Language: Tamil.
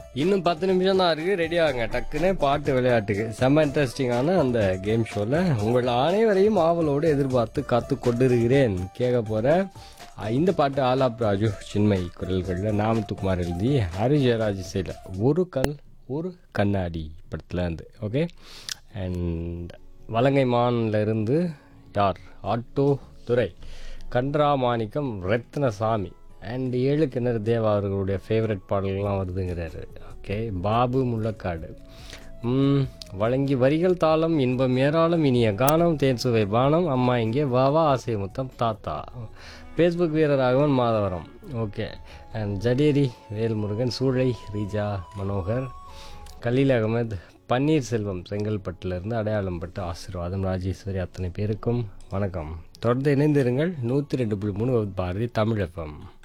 இன்னும் பத்து நிமிஷம் தான் இருக்குது ரெடி ஆகுங்க டக்குன்னு பாட்டு விளையாட்டுக்கு செம்ம இன்ட்ரெஸ்டிங்கான அந்த கேம் ஷோவில் உங்கள் அனைவரையும் ஆவலோடு எதிர்பார்த்து காத்து கொண்டிருக்கிறேன் கேட்க போகிற இந்த பாட்டு ஆலாப் ராஜு சின்மை குரல்களில் நாமத்துக்குமார் எழுதி ஹரி ஜெயராஜ் இசையில் ஒரு கல் ஒரு கண்ணாடி படத்தில் இருந்து ஓகே அண்ட் வலங்கைமான்ல இருந்து யார் ஆட்டோ துரை கன்றாமாணிக்கம் ரத்னசாமி அண்ட் ஏழு கிணறு தேவா அவர்களுடைய ஃபேவரட் பாடல்கள்லாம் வருதுங்கிறாரு ஓகே பாபு முள்ளக்காடு ம், வழங்கி வரிகள் தாளம் இன்பம் ஏராளம் இனிய கானம் தேன் சுவை பானம் அம்மா இங்கே வாவா ஆசை முத்தம் தாத்தா Facebook Veeraraghavan Madhavaram okay and Jaderi Velmurugan Choolai Reeja Manohar Khaleel Ahmed Panneerselvam செங்கல்பட்டிலிருந்து அடையாளம் பட்டு ஆசீர்வாதம் ராஜேஸ்வரி அத்தனை பேருக்கும் வணக்கம் தொடர்ந்து இணைந்திருங்கள் நூற்றி ரெண்டு புள்ளி மூணு பாரதி தமிழ் எஃப்எம்